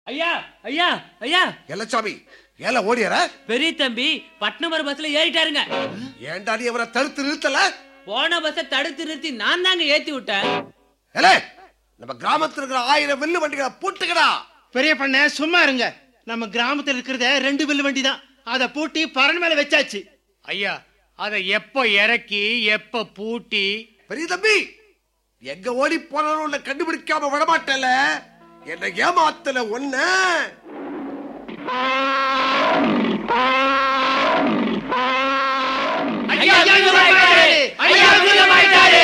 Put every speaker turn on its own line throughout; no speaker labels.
ஐயா ஐயா ஐயா
எல்லச்சாமி ஏல ஓடியற
பெரிய தம்பி பட்னமர பஸ்ல ஏறிட்டாருங்க
ஏன்டா நீ அவரை தடுத்து நிறுத்தல
போன பஸ்ஸை தடுத்து நிறுத்தி நான் தாங்க ஏத்தி விட்டேன்
ஏலே நம்ம கிராமத்துல இருக்கிற ஆயிரம் வில்லு வண்டிகளை பூட்டுக்கடா
பெரிய பண்ண சும்மா இருங்க நம்ம கிராமத்துல இருக்கிறத ரெண்டு வில்லு வண்டி தான் அதை பூட்டி பரண் மேல வச்சாச்சு
ஐயா அதை எப்ப இறக்கி எப்ப பூட்டி
பெரிய தம்பி எங்க ஓடி போனாலும் உன்னை கண்டுபிடிக்காம விடமாட்டல என்ன ஏமாத்தல ஒண்ணு
ஐயா வீரமாயிட்டாரு! ஐயா வீரமாயிட்டாரு!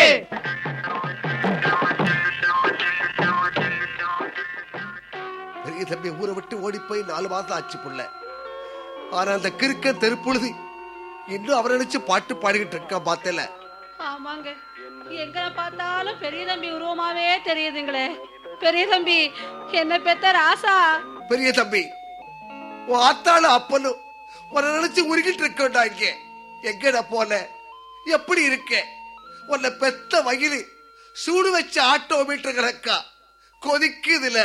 பெரிய தம்பி ஊரை விட்டு ஓடி போய் நாலு மாசம் ஆச்சு புள்ள ஆனா அந்த கிறுக்க தெருப்புழுதி இன்னும் அவரை நினைச்சு பாட்டு பாடிக்கிட்டு இருக்கான் பார்த்தல
ஆமாங்க எங்க பார்த்தாலும் பெரிய தம்பி உருவமாவே தெரியுதுங்களே பெரிய தம்பி என்ன பெத்த ராசா
பெரிய தம்பி உன் ஆத்தாளு அப்பனும் உன்னை நினைச்சு உருகிட்டு இருக்கா இங்க எங்கடா போன எப்படி இருக்க உன்னை பெத்த வகிலு சூடு வச்ச ஆட்டோ மீட்டர் கணக்கா கொதிக்குதுல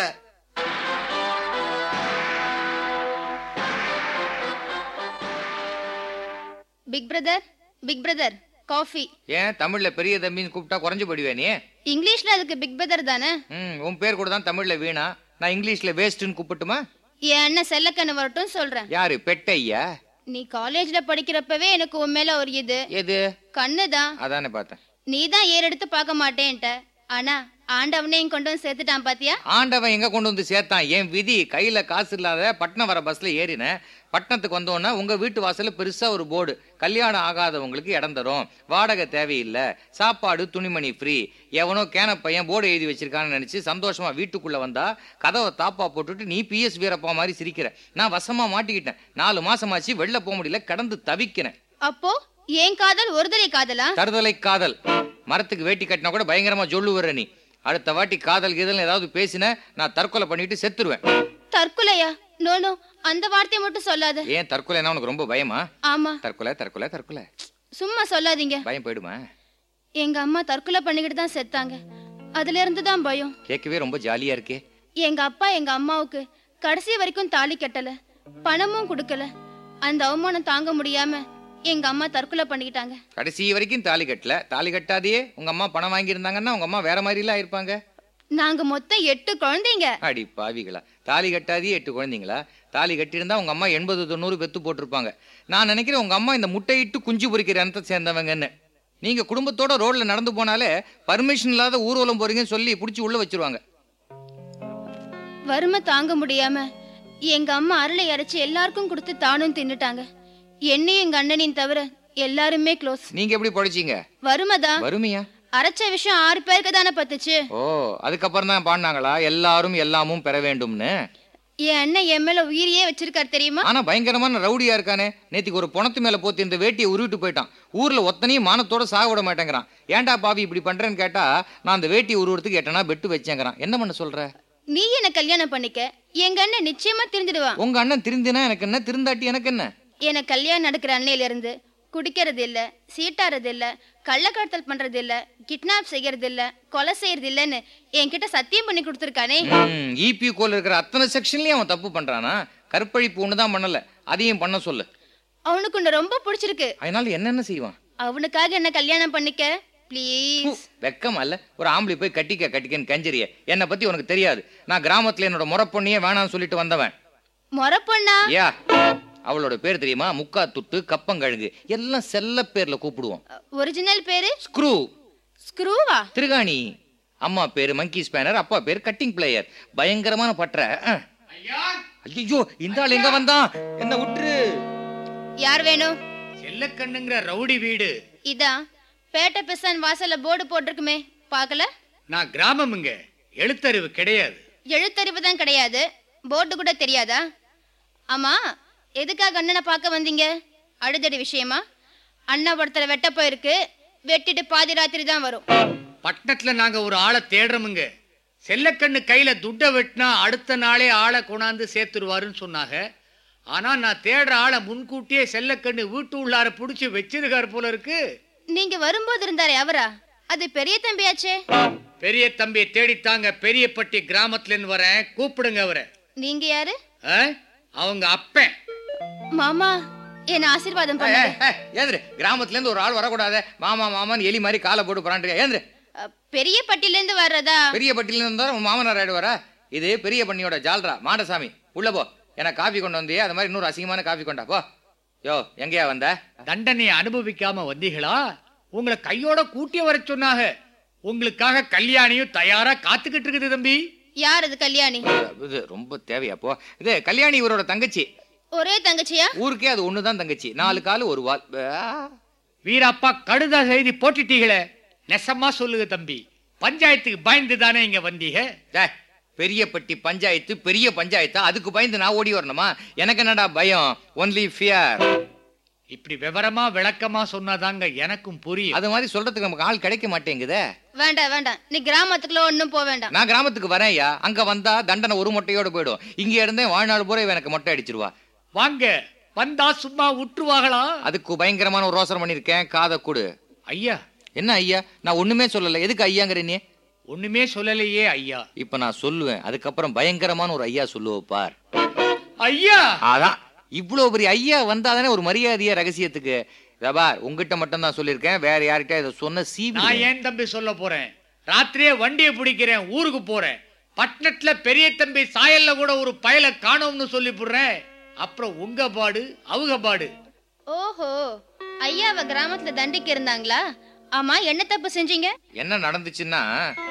big brother big brother coffee
ஏன் தமிழ்ல பெரிய தம்பின்னு கூப்பிட்டா குறைஞ்சு போடுவே நீ
இங்கிலீஷ்ல அதுக்கு பிக் பிரதர் தானே
ம் உன் பேர் கூட தான் தமிழ்ல வீணா நான் இங்கிலீஷ்ல வேஸ்ட்னு கூப்பிட்டுமா
என் அண்ணன் செல்லக்கண்ணு வரட்டும் சொல்றேன்
யாரு பெட்டையா
நீ காலேஜ்ல படிக்கிறப்பவே எனக்கு உன் மேல ஒரு இது
எது
கண்ணுதான்
அதானே பார்த்தேன்
நீ தான் ஏறெடுத்து பார்க்க மாட்டேன்ட்ட ஆனா ஆண்டவனையும் கொண்டு வந்து சேர்த்துட்டான் பாத்தியா
ஆண்டவன் எங்க கொண்டு வந்து சேர்த்தான் என் விதி கையில காசு இல்லாத பட்டணம் வர பஸ்ல ஏறினேன் பட்டணத்துக்கு வந்தோன்னா உங்க வீட்டு வாசல்ல பெருசா ஒரு போர்டு கல்யாணம் ஆகாதவங்களுக்கு இடம் தரும் வாடகை தேவையில்லை சாப்பாடு துணிமணி ஃப்ரீ எவனோ கேன பையன் போர்டு எழுதி வச்சிருக்கான்னு நினைச்சு சந்தோஷமா வீட்டுக்குள்ள வந்தா கதவை தாப்பா போட்டுட்டு நீ பிஎஸ் வீரப்பா மாதிரி சிரிக்கிற நான் வசமா மாட்டிக்கிட்டேன் நாலு மாசமாச்சு வெளில போக முடியல கடந்து தவிக்கிறேன்
அப்போ என் காதல் ஒருதலை காதலா
தருதலை காதல் மரத்துக்கு வேட்டி கட்டினா கூட பயங்கரமா சொல்லுவர நீ அடுத்த வாட்டி காதல் கீதல் ஏதாவது பேசின நான் தற்கொலை பண்ணிட்டு செத்துருவேன்
தற்கொலையா நோ நோ அந்த வார்த்தையை மட்டும் சொல்லாத
ஏன் தற்கொலைனா உனக்கு ரொம்ப பயமா
ஆமா
தற்கொலை தற்கொலை தற்கொலை
சும்மா சொல்லாதீங்க
பயம் போயிடுமா
எங்க அம்மா தற்கொலை பண்ணிக்கிட்டு தான் செத்தாங்க அதுல இருந்து தான் பயம்
கேட்கவே ரொம்ப ஜாலியா இருக்கே
எங்க அப்பா எங்க அம்மாவுக்கு கடைசி வரைக்கும் தாலி கட்டல பணமும் கொடுக்கல அந்த அவமானம் தாங்க முடியாம எங்க அம்மா தற்கொலை பண்ணிக்கிட்டாங்க
கடைசி வரைக்கும் தாலி கட்டல தாலி கட்டாதையே உங்க அம்மா பணம் வாங்கியிருந்தாங்கன்னா உங்க அம்மா வேற மாதிரி எல்லாம் இருப்பாங்க
நாங்க மொத்தம் எட்டு குழந்தைங்க
அடி பாவிகளா தாலி கட்டாதையே எட்டு குழந்தைங்களா தாலி கட்டியிருந்தா உங்க அம்மா எண்பது தொண்ணூறு பெத்து போட்டிருப்பாங்க நான் நினைக்கிறேன் உங்க அம்மா இந்த முட்டையிட்டு குஞ்சு பொறிக்கிற இனத்தை சேர்ந்தவங்கன்னு நீங்க குடும்பத்தோட ரோட்ல நடந்து போனாலே பர்மிஷன் இல்லாத ஊர்வலம் போறீங்கன்னு சொல்லி புடிச்சு உள்ள வச்சிருவாங்க
வறுமை தாங்க முடியாம எங்க அம்மா அருளை அரைச்சு எல்லாருக்கும் கொடுத்து தானும் தின்னுட்டாங்க என்னையும் எங்க அண்ணனையும் தவிர எல்லாருமே க்ளோஸ்
நீங்க எப்படி படிச்சீங்க
வறுமைதான்
வறுமையா
அரைச்ச விஷயம் ஆறு பேருக்கு தானே பத்துச்சு
ஓ அதுக்கப்புறம் தான் பாடினாங்களா எல்லாரும் எல்லாமும் பெற வேண்டும்னு
என் அண்ணன் என் மேல உயிரியே வச்சிருக்காரு தெரியுமா
ஆனா பயங்கரமான ரவுடியா இருக்கானே நேத்திக்கு ஒரு பணத்து மேல போத்தி இந்த வேட்டியை உருவிட்டு போயிட்டான் ஊர்ல ஒத்தனையும் மானத்தோட சாக விட மாட்டேங்கிறான் ஏன்டா பாவி இப்படி பண்றேன்னு கேட்டா நான் அந்த வேட்டியை உருவறதுக்கு எட்டனா பெட்டு வச்சேங்கிறான் என்ன பண்ண சொல்ற
நீ என்ன கல்யாணம் பண்ணிக்க எங்க அண்ணன் நிச்சயமா திருந்திடுவான்
உங்க அண்ணன் திருந்தினா எனக்கு என்ன திருந்தாட்டி எனக்கு என்ன
எனக்கு கல்யாணம் நடக்கிற அன்னையில இருந்து குடிக்கிறது இல்ல சீட்டாறது இல்ல கள்ளக்கடத்தல் பண்றது இல்ல கிட்னாப் செய்யறது இல்ல கொலை செய்யறது இல்லன்னு என்கிட்ட சத்தியம் பண்ணி கொடுத்துருக்கானே
இபி கோல் இருக்கிற அத்தனை செக்ஷன்லயும் அவன் தப்பு பண்றானா கற்பழிப்பு ஒண்ணுதான் பண்ணல அதையும் பண்ண சொல்லு
அவனுக்கு உன்னை ரொம்ப பிடிச்சிருக்கு
அதனால என்னென்ன செய்வான்
அவனுக்காக என்ன கல்யாணம் பண்ணிக்க ப்ளீஸ்
வெக்கம் அல்ல ஒரு ஆம்பளை போய் கட்டிக்க கட்டிக்கன்னு கஞ்சரிய என்னை பத்தி உனக்கு தெரியாது நான் கிராமத்துல என்னோட முறை பொண்ணையே வேணாம்னு சொல்லிட்டு வந்தவன்
மொற பொண்ணா
யா அவளோட பேர் தெரியுமா முக்கா துட்டு கப்பங்கழுகு எல்லாம் செல்ல பேர்ல கூப்பிடுவோம்
ஒரிஜினல் பேரு
ஸ்க்ரூ
ஸ்க்ரூவா
திருகாணி அம்மா பேரு மங்கி ஸ்பேனர் அப்பா பேரு கட்டிங் பிளேயர் பயங்கரமான பற்ற ஐயோ இந்த ஆள் எங்க வந்தான் என்ன விட்டுரு
யார் வேணும்
செல்லக்கண்ணுங்கிற ரவுடி வீடு
இதான் பேட்டை பிசான் வாசல்ல போர்டு போட்டிருக்குமே பார்க்கல
நான் கிராமமுங்க எழுத்தறிவு கிடையாது
எழுத்தறிவு தான் கிடையாது போர்டு கூட தெரியாதா ஆமா எதுக்காக அண்ணனை பார்க்க வந்தீங்க அழுதடி விஷயமா அண்ணா படத்துல வெட்ட போயிருக்கு வெட்டிட்டு பாதி ராத்திரி தான் வரும்
பட்டணத்துல நாங்க ஒரு ஆளை தேடுறோமுங்க செல்லக்கண்ணு கையில துட்டை வெட்டினா அடுத்த நாளே ஆளை கொண்டாந்து சேர்த்துருவாருன்னு சொன்னாங்க ஆனா நான் தேடுற ஆளை முன்கூட்டியே செல்லக்கண்ணு வீட்டு உள்ளார புடிச்சு வச்சிருக்காரு போல இருக்கு
நீங்க வரும்போது இருந்தாரே அவரா அது பெரிய தம்பியாச்சே
பெரிய தம்பியை தேடித்தாங்க பெரியப்பட்டி கிராமத்துல இருந்து வரேன் கூப்பிடுங்க அவரை
நீங்க யாரு
ஆ? அவங்க அப்பன்
மாமா என்ன ஆசீர்வாதம்
ஏய்,
பண்ணுங்க
ஏய், ஏய், ஏந்திரு கிராமத்துல இருந்து ஒரு ஆள் வரக்கூடாது மாமா மாமான்னு எலி மாதிரி காலை போட்டு போறான்றியா ஏந்திரு
அ, பெரிய பட்டில இருந்து வர்றதா
பெரிய பட்டியில இருந்தா உன் மாமனார் ஆயிடுவாரா இது பெரிய பண்ணியோட ஜால்ரா மாடசாமி உள்ள போ எனக்கு காஃபி கொண்டு வந்தியே அது மாதிரி இன்னொரு அசிங்கமான காஃபி கொண்டா போ யோ எங்கேயா வந்த
தண்டனையை அனுபவிக்காம வந்தீங்களா உங்களை கையோட கூட்டி வர சொன்னாங்க உங்களுக்காக கல்யாணியும் தயாரா காத்துக்கிட்டு இருக்குது தம்பி
யார் அது கல்யாணி
இது ரொம்ப தேவையா போ இது கல்யாணி இவரோட தங்கச்சி
ஒரே தங்கச்சியா
ஊருக்கே அது ஒண்ணுதான் தங்கச்சி நாலு காலு ஒரு வால் ஆ.
வீரப்பா கடுதா செய்தி போட்டுட்டீங்களே நெசமா சொல்லுங்க தம்பி பஞ்சாயத்துக்கு பயந்து தானே இங்க வந்தீங்க
டேய், பெரிய பட்டி பஞ்சாயத்து பெரிய பஞ்சாயத்து அதுக்கு பயந்து நான் ஓடி வரணுமா எனக்கு என்னடா பயம் ஒன்லி ஃபியர்
இப்படி விவரமா விளக்கமா சொன்னாதாங்க எனக்கும் புரியும்
அது மாதிரி சொல்றதுக்கு நமக்கு ஆள் கிடைக்க மாட்டேங்குதே
வேண்டாம் வேண்டாம் நீ கிராமத்துக்குள்ள ஒண்ணும் போக வேண்டாம்
நான் கிராமத்துக்கு வரேன்யா அங்க வந்தா தண்டனை ஒரு மொட்டையோட போயிடும் இங்க இருந்தே வாழ்நாள் பூரா இவன் எனக்கு மொட்டை அடிச்சிருவா
வாங்க வந்தா சும்மா விட்டுருவாங்களா
அதுக்கு பயங்கரமான ஒரு ரோசனை பண்ணிருக்கேன் காதை கொடு
ஐயா
என்ன ஐயா நான் ஒண்ணுமே சொல்லல எதுக்கு ஐயாங்கிற நீ
ஒண்ணுமே சொல்லலையே ஐயா
இப்ப நான் சொல்லுவேன் அதுக்கப்புறம் பயங்கரமான ஒரு ஐயா சொல்லுவ பார்
ஐயா
அதான் இவ்வளவு பெரிய ஐயா வந்தாதானே ஒரு மரியாதையா ரகசியத்துக்கு இதோ பார் உங்ககிட்ட மட்டும் தான் சொல்லியிருக்கேன் வேற யார்கிட்ட இதை சொன்ன சீவி
நான் ஏன் தம்பி சொல்ல போறேன் ராத்திரியே வண்டியை பிடிக்கிறேன் ஊருக்கு போறேன் பட்டணத்துல பெரிய தம்பி சாயல்ல கூட ஒரு பயலை காணோம்னு சொல்லி போடுறேன் அப்புறம் உங்க பாடு அவங்க பாடு
ஓஹோ ஐயாவ கிராமத்துல தண்டிக்க இருந்தாங்களா ஆமா என்ன தப்பு செஞ்சீங்க
என்ன நடந்துச்சுன்னா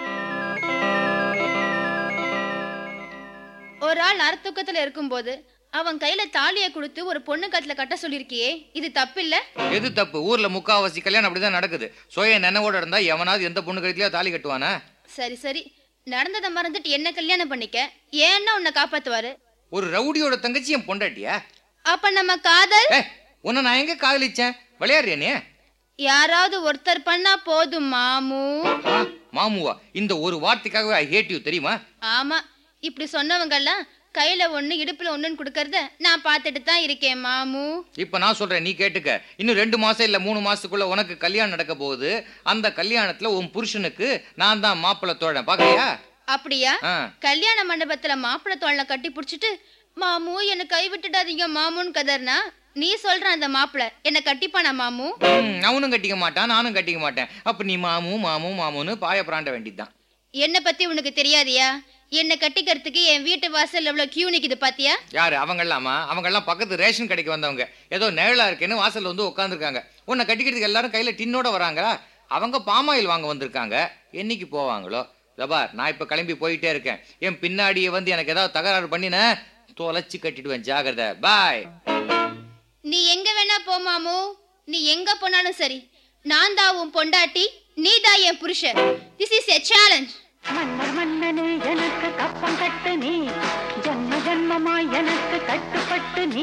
ஒரு ஆள் அறத்தூக்கத்துல இருக்கும்போது அவன் கையில தாலிய கொடுத்து ஒரு பொண்ணு கத்துல கட்ட சொல்லிருக்கியே இது தப்பு இல்ல
எது தப்பு ஊர்ல முக்காவாசி கல்யாணம் அப்படிதான் நடக்குது சுய நினைவோட இருந்தா எவனாவது எந்த பொண்ணு கழுத்திலயா தாலி கட்டுவானா
சரி சரி நடந்ததை மறந்துட்டு என்ன கல்யாணம் பண்ணிக்க ஏன்னா உன்னை காப்பாத்துவாரு
ஒரு ரவுடியோட தங்கச்சி என் பொண்டாட்டியா
அப்ப நம்ம காதல்
ஏ உன்னை நான் எங்க காதலிச்சேன் விளையாடுறியா நீ
யாராவது ஒருத்தர் பண்ணா போதும் மாமு
ஆ, மாமுவா இந்த ஒரு வார்த்தைக்காகவே ஐ ஹேட் யூ தெரியுமா
ஆமா இப்படி சொன்னவங்க எல்லாம் கையில ஒண்ணு இடுப்புல ஒண்ணுன்னு கொடுக்கறத நான் பார்த்துட்டு தான் இருக்கேன் மாமு
இப்ப நான் சொல்றேன் நீ கேட்டுக்க இன்னும் ரெண்டு மாசம் இல்ல மூணு மாசத்துக்குள்ள உனக்கு கல்யாணம் நடக்க போகுது அந்த கல்யாணத்துல உன் புருஷனுக்கு நான் தான் மாப்பிள்ளை தோழன் பாக்கறியா
அப்படியா
ஆ.
கல்யாண மண்டபத்துல மாப்பிள்ளை தோழனை கட்டி புடிச்சிட்டு மாமு என்ன கை விட்டுடாதீங்க மாமுன்னு கதர்னா நீ சொல்ற அந்த மாப்பிள்ளை என்ன கட்டிப்பானா மாமு
ம், அவனும் கட்டிக்க மாட்டான் நானும் கட்டிக்க மாட்டேன் அப்ப நீ மாமு மாமு மாமுன்னு பாய பிராண்ட வேண்டியதுதான்
என்ன பத்தி உனக்கு தெரியாதியா என்ன கட்டிக்கிறதுக்கு என் வீட்டு வாசல் எவ்வளவு கியூ நிக்குது பாத்தியா
யாரு அவங்கெல்லாமா அவங்கெல்லாம் பக்கத்து ரேஷன் கடைக்கு வந்தவங்க ஏதோ நிழலா இருக்கேன்னு வாசல்ல வந்து உட்காந்துருக்காங்க உன்னை கட்டிக்கிறதுக்கு எல்லாரும் கையில டின்னோட வராங்களா அவங்க பாமாயில் வாங்க வந்திருக்காங்க என்னைக்கு போவாங்களோ ஜபார் நான் இப்ப கிளம்பி போயிட்டே இருக்கேன் என் பின்னாடியே வந்து எனக்கு ஏதாவது தகராறு பண்ணின தொலைச்சு கட்டிடுவேன் ஜாகிரதை பாய்
நீ எங்க வேணா போ மாமு நீ எங்க போனாலும் சரி நான் தான் உன் பொண்டாட்டி நீ தான் என் புருஷன் திஸ் இஸ் எ சேலஞ்ச்
மன்னர் மன்னனே எனக்கு கப்பம் கட்டு நீ ஜன்ம ஜன்மமாய் எனக்கு கட்டுப்பட்டு நீ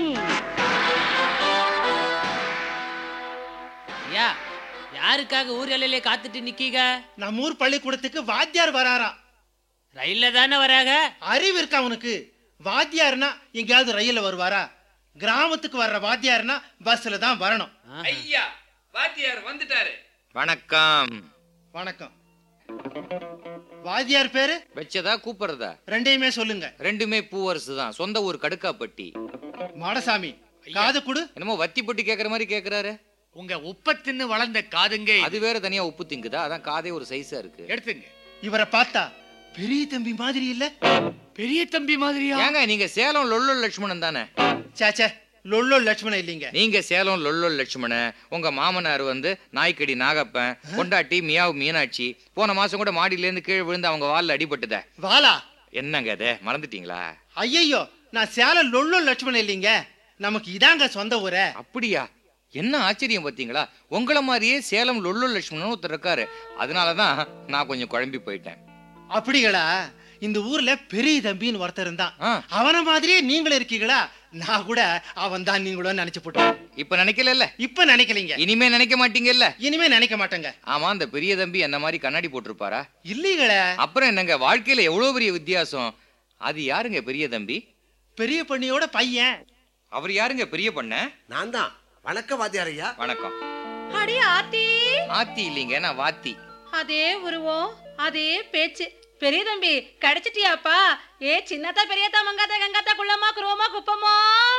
ஐயா யாருக்காக ஊர் எல்லையிலே காத்துட்டு நிக்கீங்க
நம்ம ஊர் பள்ளிக்கூடத்துக்கு வாத்தியார் வராராம்
ரயில்ல தானே வராங்க
அறிவு இருக்கா உனக்கு வாத்தியார்னா எங்கேயாவது ரயில்ல வருவாரா கிராமத்துக்கு வர்ற வாத்தியார்னா பஸ்ல தான் வரணும்
ஐயா வாத்தியார் வந்துட்டாரு
வணக்கம்
வணக்கம் வாத்தியார் பேரு
வச்சதா கூப்பிடுறதா
ரெண்டையுமே சொல்லுங்க
ரெண்டுமே பூவரசு தான் சொந்த ஊர் கடுக்காப்பட்டி
மாடசாமி காது குடு
என்னமோ வத்தி பொட்டி கேக்குற மாதிரி கேக்குறாரு
உங்க உப்பத்தின்னு வளர்ந்த காதுங்க இது.
அது வேற தனியா உப்பு திங்குதா அதான் காதே ஒரு சைஸா இருக்கு
எடுத்துங்க
இவரை பார்த்தா பெரிய தம்பி மாதிரி இல்ல
பெரிய தம்பி மாதிரியா
ஏங்க நீங்க சேலம் லொல்லோ லட்சுமணன் தானே
சேச்சே லொல்லோ லட்சுமணன் இல்லைங்க
நீங்க சேலம் லொல்லோ லட்சுமணன் உங்க மாமனார் வந்து நாய்க்கடி நாகப்பன் கொண்டாட்டி மியாவு மீனாட்சி போன மாசம் கூட மாடியில இருந்து கீழே விழுந்து அவங்க வால்ல அடிபட்டுத
வாலா
என்னங்க அது மறந்துட்டீங்களா
ஐயையோ நான் சேலம் லொல்லோ லட்சுமணன் இல்லைங்க நமக்கு இதாங்க சொந்த ஊரே
அப்படியா என்ன ஆச்சரியம் பாத்தீங்களா உங்கள மாதிரியே சேலம் லொல்லோ லட்சுமணன் ஒருத்தர் இருக்காரு அதனாலதான் நான் கொஞ்சம் குழம்பி போயிட்டேன்
அப்படிங்களா இந்த ஊர்ல பெரிய தம்பின்னு ஒருத்தர் இருந்தான்
ஆ.
அவன மாதிரியே நீங்களும் இருக்கீங்களா நான் கூட அவன் தான் நீங்களும் நினைச்சு போட்டேன்
இப்ப நினைக்கல
இப்ப நினைக்கலீங்க
இனிமே நினைக்க மாட்டீங்கல்ல
இனிமே நினைக்க மாட்டேங்க
ஆமா அந்த பெரிய தம்பி என்ன மாதிரி கண்ணாடி போட்டிருப்பாரா
இல்லீங்களே
அப்புறம் என்னங்க வாழ்க்கையில எவ்வளவு பெரிய வித்தியாசம் அது யாருங்க பெரிய தம்பி
பெரிய பண்ணியோட பையன்
அவர் யாருங்க பெரிய பண்ண
நான் தான் வணக்கம் வாத்தியார் ஐயா
வணக்கம்
அடி ஆத்தி
ஆத்தி இல்லைங்க நான் வாத்தி
அதே உருவம் அதே பேச்சு பெரிய தம்பி கிடைச்சிட்டியாப்பா ஏ சின்னத்தா பெரியத்தா மங்காத்தா கங்காத்தா குள்ளம்மா குருவமா குப்பம்மா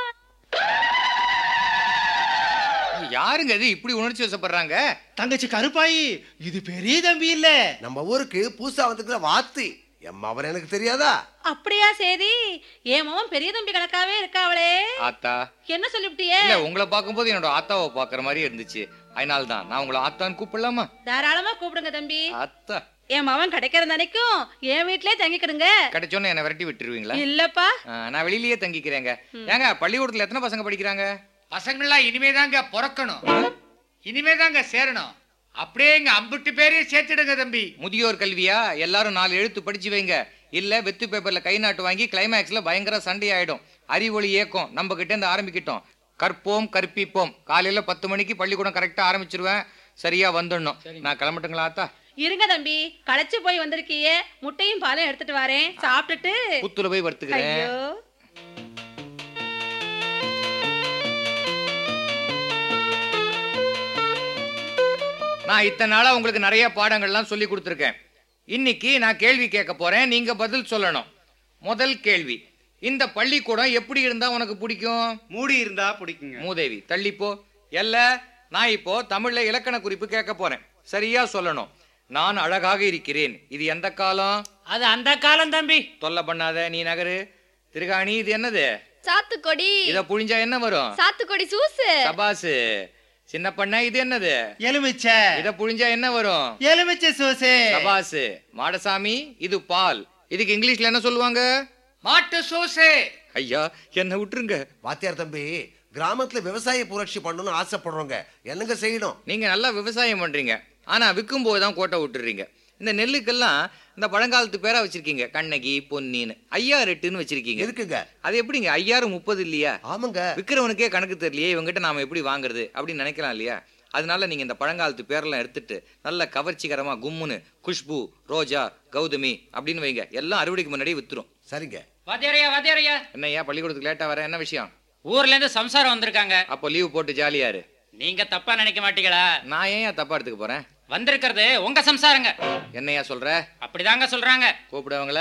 யாருங்க இது இப்படி உணர்ச்சி வசப்படுறாங்க
தங்கச்சி கருப்பாயி இது பெரிய தம்பி இல்ல
நம்ம ஊருக்கு புதுசா வந்திருக்கிற வாத்தி என் அவன் எனக்கு தெரியாதா
அப்படியா சேதி என் மகன் பெரிய தம்பி கணக்காவே இருக்காவளே
ஆத்தா
என்ன சொல்லிவிட்டியே
இல்ல உங்களை பார்க்கும்போது என்னோட ஆத்தாவை பாக்குற மாதிரி இருந்துச்சு அதனால தான் நான் உங்களை ஆத்தான்னு கூப்பிடலாமா
தாராளமா கூப்பிடுங்க தம்பி
ஆத்தா
என் மவன் கிடைக்கிற நினைக்கும் என் வீட்லயே தங்கிக்கிடுங்க
கிடைச்சோன்னு என்ன விரட்டி விட்டுருவீங்களா
இல்லப்பா
ஆ, நான் வெளியிலயே தங்கிக்கிறேங்க ஏங்க பள்ளிக்கூடத்துல எத்தனை பசங்க படிக்கிறாங்க
பசங்கள்லாம் இனிமேதாங்க பிறக்கணும் இனிமேதாங்க சேரணும் அப்படியே இங்க அம்புட்டு பேரையும் சேர்த்துடுங்க தம்பி
முதியோர் கல்வியா எல்லாரும் நாலு எழுத்து படிச்சு வைங்க இல்ல வெத்து பேப்பர்ல கை நாட்டு வாங்கி கிளைமேக்ஸ்ல பயங்கர சண்டை ஆயிடும் அறிவொளி ஏக்கம் நம்ம கிட்ட இருந்து ஆரம்பிக்கிட்டோம் கற்போம் கற்பிப்போம் காலையில பத்து மணிக்கு பள்ளிக்கூடம் கரெக்டா ஆரம்பிச்சிருவேன் சரியா வந்துடணும் நான் கிளம்பட்டுங்களா ஆத்தா
இருங்க தம்பி களைச்சு போய் வந்திருக்கியே முட்டையும் பாலும் எடுத்துட்டு வரேன் சாப்பிட்டுட்டு
புத்துல போய் வறுத்துக்கிறேன்
ஐயோ
நான் இத்தனை நாளா உங்களுக்கு நிறைய பாடங்கள்லாம் சொல்லி கொடுத்துருக்கேன் இன்னைக்கு நான் கேள்வி கேட்க போறேன் நீங்க பதில் சொல்லணும் முதல் கேள்வி இந்த பள்ளிக்கூடம் எப்படி இருந்தா உனக்கு பிடிக்கும்
மூடி இருந்தா பிடிக்குங்க
மூதேவி தள்ளிப்போ எல்ல நான் இப்போ தமிழ்ல இலக்கண குறிப்பு கேட்க போறேன் சரியா சொல்லணும் நான் அழகாக இருக்கிறேன் இது எந்த காலம்
அது அந்த காலம் தம்பி
தொல்லை பண்ணாத நீ நகரு திருகாணி இது என்னது
சாத்துக்கொடி
இத புழிஞ்சா என்ன வரும்
சாத்துக்கொடி சூசு
சபாசு சின்ன பண்ண இது என்னது
எலுமிச்சை
இத புழிஞ்சா என்ன வரும்
எலுமிச்சை சோசு
சபாசு மாடசாமி இது பால் இதுக்கு இங்கிலீஷ்ல என்ன சொல்லுவாங்க
மாட்டு சோசே
ஐயா என்ன விட்டுருங்க
வாத்தியார் தம்பி கிராமத்துல விவசாய புரட்சி பண்ணணும்னு ஆசைப்படுறோங்க என்னங்க செய்யணும்
நீங்க நல்லா விவசாயம் பண்றீங்க ஆனா விற்கும் போது தான் கோட்டை விட்டுறீங்க இந்த நெல்லுக்கெல்லாம் இந்த பழங்காலத்து பேரா வச்சிருக்கீங்க கண்ணகி பொன்னின்னு ஐயா ரெட்டுன்னு வச்சிருக்கீங்க
எதுக்குங்க
அது எப்படிங்க ஐயாறு முப்பது இல்லையா
ஆமாங்க
விற்கிறவனுக்கே கணக்கு தெரியலையே இவங்ககிட்ட நாம எப்படி வாங்குறது அப்படின்னு நினைக்கலாம் இல்லையா அதனால நீங்க இந்த பழங்காலத்து பேரெல்லாம் எடுத்துட்டு நல்ல கவர்ச்சிகரமா கும்முன்னு குஷ்பு ரோஜா கௌதமி அப்படின்னு வைங்க எல்லாம் அறுவடைக்கு முன்னாடியே வித்துரும்
சரிங்க
வாத்தியாரையா வாத்தியாரையா
என்னய்யா பள்ளிக்கூடத்துக்கு லேட்டா வர என்ன விஷயம்
ஊர்ல இருந்து சம்சாரம் வந்திருக்காங்க
அப்போ லீவ் போட்டு ஜாலியாரு
நீங்க தப்பா நினைக்க மாட்டீங்களா
நான் ஏன் தப்பா எடுத்துக்க போறேன்
வந்திருக்கிறது உங்க சம்சாரங்க
என்னையா சொல்ற
அப்படிதாங்க சொல்றாங்க
கூப்பிடுவங்கள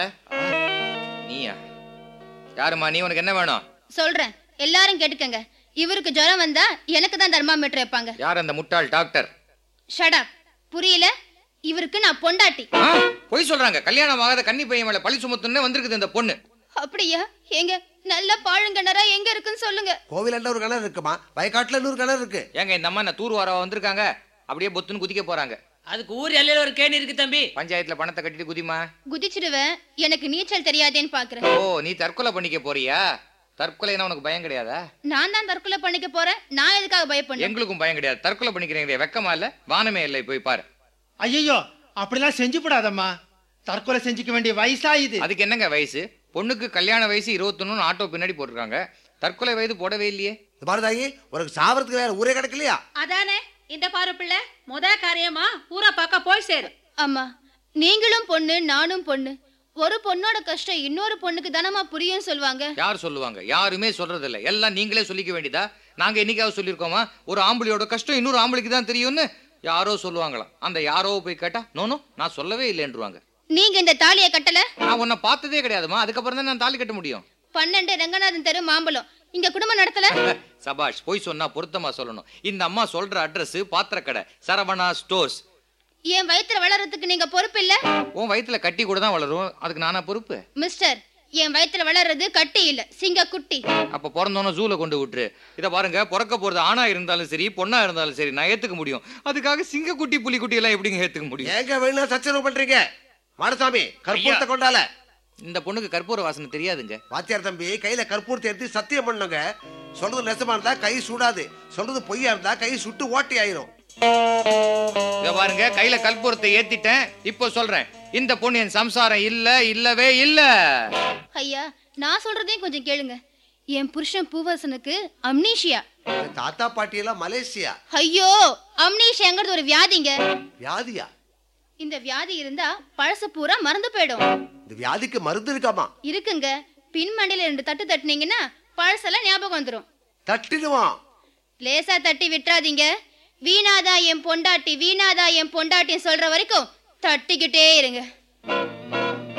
நீயா யாரும்மா நீ உனக்கு என்ன வேணும்
சொல்றேன் எல்லாரும் கேட்டுக்கங்க இவருக்கு ஜுரம் வந்தா எனக்கு தான் தர்மாமீட்டர் வைப்பாங்க
யார் அந்த முட்டாள் டாக்டர்
ஷடப் புரியல இவருக்கு நான் பொண்டாட்டி
ஆ, பொய் சொல்றாங்க கல்யாணம் ஆகாத கன்னி பையன் மேல பழி சுமத்துன்னு வந்திருக்குது இந்த பொண்ணு
அப்படியா எங்க நல்ல பாழுங்கிணறா எங்க இருக்குன்னு சொல்லுங்க
கோவிலாண்ட ஒரு கிணறு இருக்குமா வயக்காட்டுல இன்னொரு கிணறு இருக்கு
ஏங்க இந்த அம்மா என்ன தூர் வார வந்திருக்காங்க அப்படியே பொத்துன்னு குதிக்க போறாங்க
அதுக்கு ஊர் எல்லையில ஒரு கேணி இருக்கு தம்பி
பஞ்சாயத்துல பணத்தை கட்டிட்டு குதிமா
குதிச்சிடுவேன் எனக்கு நீச்சல் தெரியாதேன்னு பாக்குறேன்
ஓ நீ தற்கொலை பண்ணிக்க போறியா தற்கொலைனா உனக்கு பயம் கிடையாதா
நான் தான் தற்கொலை பண்ணிக்க போறேன் நான் எதுக்காக பயப்படணும்
எங்களுக்கும் பயம் கிடையாது தற்கொலை பண்ணிக்கிறீங்க வெக்கமா இல்ல வானமே இல்லை போய் பாரு
ஐயோ அப்படிலாம் செஞ்சு போடாதம்மா தற்கொலை செஞ்சுக்க வேண்டிய வயசா இது
அதுக்கு என்னங்க வயசு பொண்ணுக்கு கல்யாண வயசு இருபத்தொன்னு ஆட்டோ பின்னாடி போட்டிருக்காங்க தற்கொலை வயது போடவே இல்லையே
இந்த பாரதாயி உனக்கு சாவறதுக்கு வேற ஊரே கிடைக்கலையா
அதானே இந்த பாரு பிள்ளை முத காரியமா ஊரை பார்க்க போய் சேரு
அம்மா நீங்களும் பொண்ணு நானும் பொண்ணு ஒரு பொண்ணோட கஷ்டம் இன்னொரு பொண்ணுக்கு தானமா புரியும் சொல்லுவாங்க
யார் சொல்லுவாங்க யாருமே சொல்றது இல்ல எல்லாம் நீங்களே சொல்லிக்க வேண்டியதா நாங்க என்னைக்காவது சொல்லியிருக்கோமா ஒரு ஆம்பளையோட கஷ்டம் இன்னொரு ஆம்பளைக்கு தான் தெரியும்னு யாரோ சொல்லுவாங்களாம் அந்த யாரோ போய் கேட்டா நோனோ நான் சொல்லவே இல்லைன்றுவாங்க
நீங்க இந்த தாலியை கட்டல
நான் உன்னை பார்த்ததே கிடையாதுமா அதுக்கப்புறம் தான் நான் தாலி கட்ட முடியும்
பன்னெண்டு ரங்கநாதன் தெரு மாம்பழம் இங்க குடும்பம் நடத்தல
சபாஷ் போய் சொன்னா பொருத்தமா சொல்லணும் இந்த அம்மா சொல்ற அட்ரஸ் பாத்திரக்கடை சரவணா ஸ்டோர்ஸ்
என் வயித்துல வளர்றதுக்கு நீங்க பொறுப்பு இல்ல
உன் வயித்துல கட்டி கூட தான் வளரும் அதுக்கு நானா பொறுப்பு
மிஸ்டர் என் வயித்துல வளர்றது கட்டி இல்ல சிங்க குட்டி
அப்ப பிறந்தோன்னு ஜூல கொண்டு விட்டுரு இத பாருங்க பிறக்க போறது ஆணா இருந்தாலும் சரி பொண்ணா இருந்தாலும் சரி நான் ஏத்துக்க முடியும் அதுக்காக சிங்கக்குட்டி புலிக்குட்டி எல்லாம் எப்படிங்க ஏத்துக்க முடியும்
ஏங்க வேணா சச்சரவு பண்றீங்க மாடசாமி கற்பூரத்தை கொண்டால
இந்த பொண்ணுக்கு கற்பூர வாசனை தெரியாதுங்க
வாத்தியார் தம்பி கையில கற்பூரத்தை எடுத்து சத்தியம் பண்ணுங்க சொல்றது நெசமா இருந்தா கை சுடாது சொல்றது பொய்யா இருந்தா கை சுட்டு ஓட்டி ஆயிரும்
இத பாருங்க கையில கற்பூரத்தை ஏத்திட்டேன் இப்போ சொல்றேன் இந்த பொண்ணு என் சம்சாரம் இல்ல இல்லவே இல்ல
ஐயா நான் சொல்றதையும் கொஞ்சம் கேளுங்க என் புருஷன் பூவாசனுக்கு அம்னீஷியா
இந்த தாத்தா பாட்டி எல்லாம் மலேசியா
ஐயோ அம்னீஷியாங்கிறது ஒரு வியாதிங்க
வியாதியா
இந்த வியாதி இருந்தா பழசு பூரா மறந்து போயிடும்
இந்த வியாதிக்கு மருந்து இருக்காமா
இருக்குங்க பின்மண்டியில ரெண்டு தட்டு தட்டுனீங்கன்னா பழசெல்லாம் ஞாபகம் வந்துரும்
தட்டிடுவான்
லேசா தட்டி விட்டுறாதீங்க வீணாதா என் பொண்டாட்டி வீணாதா என் பொண்டாட்டின்னு சொல்ற வரைக்கும் தட்டிக்கிட்டே இருங்க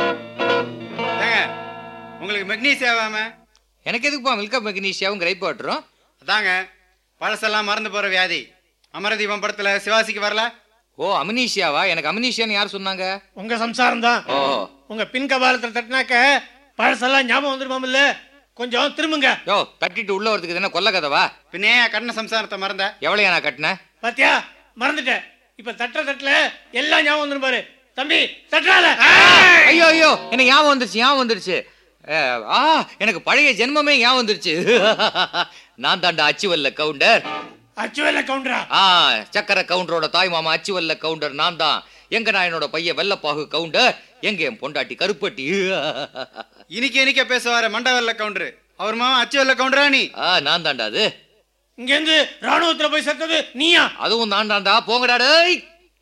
உங்களுக்கு மெக்னீசியா வேம
எனக்கு எதுக்குப்பா மில்கா மெக்னீஷியாவும் கிரைப் வாட்டரும்
அதாங்க பழசெல்லாம் மறந்து போற வியாதி அமரதீபம் படத்துல சிவாசிக்கு வரல
ஓ அமினீஷியாவா எனக்கு அமினீஷியான்னு யார் சொன்னாங்க
உங்க சம்சாரம் தான்
ஓ
உங்க பின் கபாலத்தில் தட்டினாக்க பழசெல்லாம் ஞாபகம் வந்துருமாமில்ல கொஞ்சம் திரும்புங்க
யோ தட்டிட்டு உள்ள வரதுக்கு இது என்ன கொல்ல கதவா
பின்னே கண்ண சம்சாரத்தை மறந்த
எவ்வளவு நான் கட்டினேன்
பாத்தியா மறந்துட்டேன் இப்ப தட்டுற தட்டுல எல்லாம் ஞாபகம் வந்துரும் பாரு தம்பி தட்டுறால
ஐயோ ஐயோ எனக்கு ஞாபகம் வந்துருச்சு ஞாபகம் வந்துருச்சு அஹ், ஆ எனக்கு பழைய ஜென்மமே ஞாபகம் வந்துருச்சு நான் தாண்டா அச்சுவல்ல கவுண்டர்
அச்சுவல்ல கவுண்டரா
ஆ சக்கர கவுண்டரோட தாய் மாமா அச்சுவல்ல கவுண்டர் நான் தான் எங்க நான் என்னோட பையன் வெள்ளப்பாகு கவுண்டர் எங்க என் பொண்டாட்டி கருப்பட்டி
இனிக்க இனிக்க பேசுவாரு மண்டவல்ல கவுண்டர் அவர் மாமா அச்சுவல்ல கவுண்டரா நீ
ஆ நான் தாண்டா அது
இங்க இருந்து ராணுவத்துல போய் சேர்த்தது நீயா
அதுவும் நான் தாண்டா போங்கடா டேய்